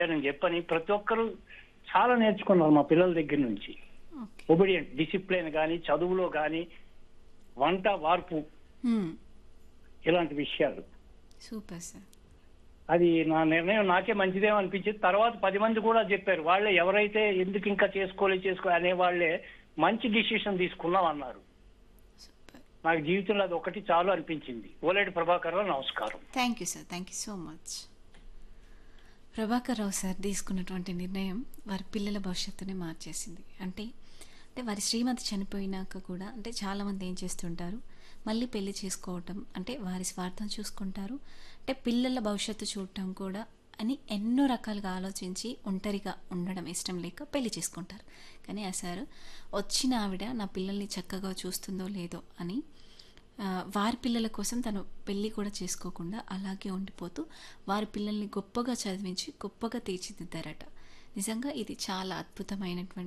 అని చెప్పని ప్రతి ఒక్కరు చాలా నేర్చుకున్నారు మా పిల్లల దగ్గర నుంచి ఓకే ఒబిడియంట్ డిసిప్లిన్ కానీ చదువులో కానీ వంట వార్పు మ్మ్. ఇలాంటి విషయాలు సూపర్ సార్ అది నా నిర్ణయం నాకే మంచిదేమో అనిపించింది తర్వాత పది మంది కూడా చెప్పారు వాళ్ళే ఎవరైతే ఎందుకు ఇంకా చేసుకోలేదు చేసుకో అనే వాళ్ళే మంచి డిసిషన్ తీసుకున్నాం అన్నారు సూపర్ నాకు జీవితంలో అది ఒకటి చాలు అనిపించింది ఓలేటి ప్రభాకర్ రావు నమస్కారం thank you sir thank you so much Prabhakar Rao sir తీసుకున్నటువంటి నిర్ణయం వారి పిల్లల భవిష్యత్తుని మార్చేసింది అంటే అంటే వారి శ్రీమతి చనిపోయినాక కూడా అంటే చాలామంది ఏం చేస్తుంటారు మళ్ళీ పెళ్లి చేసుకోవటం అంటే వారి స్వార్థం చూసుకుంటారు అంటే పిల్లల భవిష్యత్తు చూడటం కూడా అని ఎన్నో రకాలుగా ఆలోచించి ఒంటరిగా ఉండడం ఇష్టం లేక పెళ్లి చేసుకుంటారు కానీ ఆ సార్ వచ్చిన ఆవిడ నా పిల్లల్ని చక్కగా చూస్తుందో లేదో అని ఆ, వారి పిల్లల కోసం తను పెళ్ళి కూడా చేసుకోకుండా అలాగే ఉండిపోతూ వారి పిల్లల్ని గొప్పగా చదివించి గొప్పగా తీర్చిదిద్దారట నిజంగా ఇది చాలా అద్భుతమైనటువంటి